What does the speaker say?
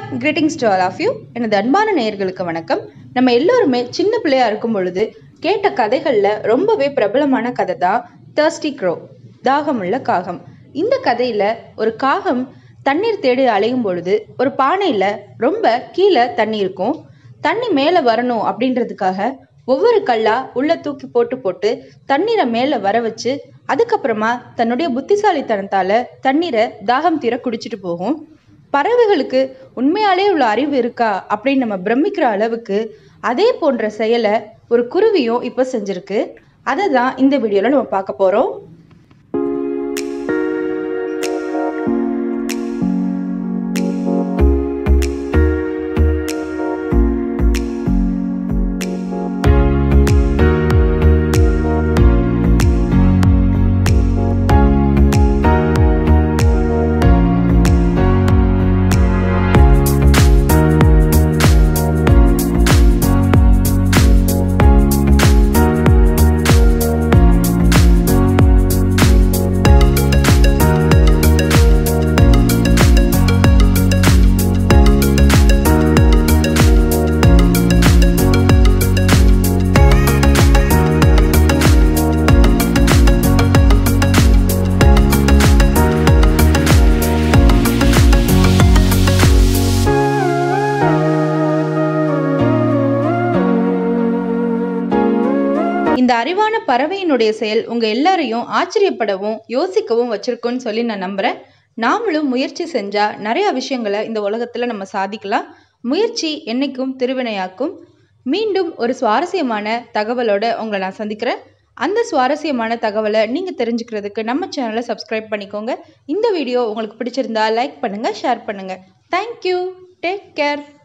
greetings to all of you எனது அன்பான நேயர்களுக்கு வணக்கம் நம்ம எல்லோருமே சின்ன பிள்ளையா இருக்கும் பொழுது கேட்ட கதைகளில் ரொம்பவே பிரபலமான கதை தான் தர்ஸ்டி க்ரோ தாகமுள்ள காகம் இந்த கதையில் ஒரு காகம் தண்ணீர் தேடி அலையும் பொழுது ஒரு பானையில் ரொம்ப கீழே தண்ணி இருக்கும் தண்ணி மேலே வரணும் அப்படின்றதுக்காக ஒவ்வொரு கல்லா உள்ள தூக்கி போட்டு போட்டு தண்ணீரை மேலே வர வச்சு அதுக்கப்புறமா தன்னுடைய புத்திசாலித்தனத்தால தண்ணீரை தாகம் தீர குடிச்சிட்டு போகும் பறவைகளுக்கு உண்மையாலே உள்ள அறிவு இருக்கா அப்படின்னு நம்ம பிரமிக்கிற அளவுக்கு அதே போன்ற செயலை ஒரு குருவியும் இப்போ செஞ்சிருக்கு அதை தான் இந்த வீடியோவில் நம்ம பார்க்க போகிறோம் இந்த அறிவான பறவையினுடைய செயல் உங்க எல்லாரையும் ஆச்சரியப்படவும் யோசிக்கவும் வச்சிருக்கும்னு சொல்லி நான் நம்புறேன் நாமளும் முயற்சி செஞ்சா நிறைய விஷயங்களை இந்த உலகத்துல நம்ம சாதிக்கலாம் முயற்சி என்னைக்கும் திருவினையாக்கும் மீண்டும் ஒரு சுவாரஸ்யமான தகவலோட உங்களை நான் சந்திக்கிறேன் அந்த சுவாரஸ்யமான தகவலை நீங்க தெரிஞ்சுக்கிறதுக்கு நம்ம சேனலை சப்ஸ்கிரைப் பண்ணிக்கோங்க இந்த வீடியோ உங்களுக்கு பிடிச்சிருந்தா லைக் பண்ணுங்க ஷேர் பண்ணுங்க தேங்க்யூ டேக் கேர்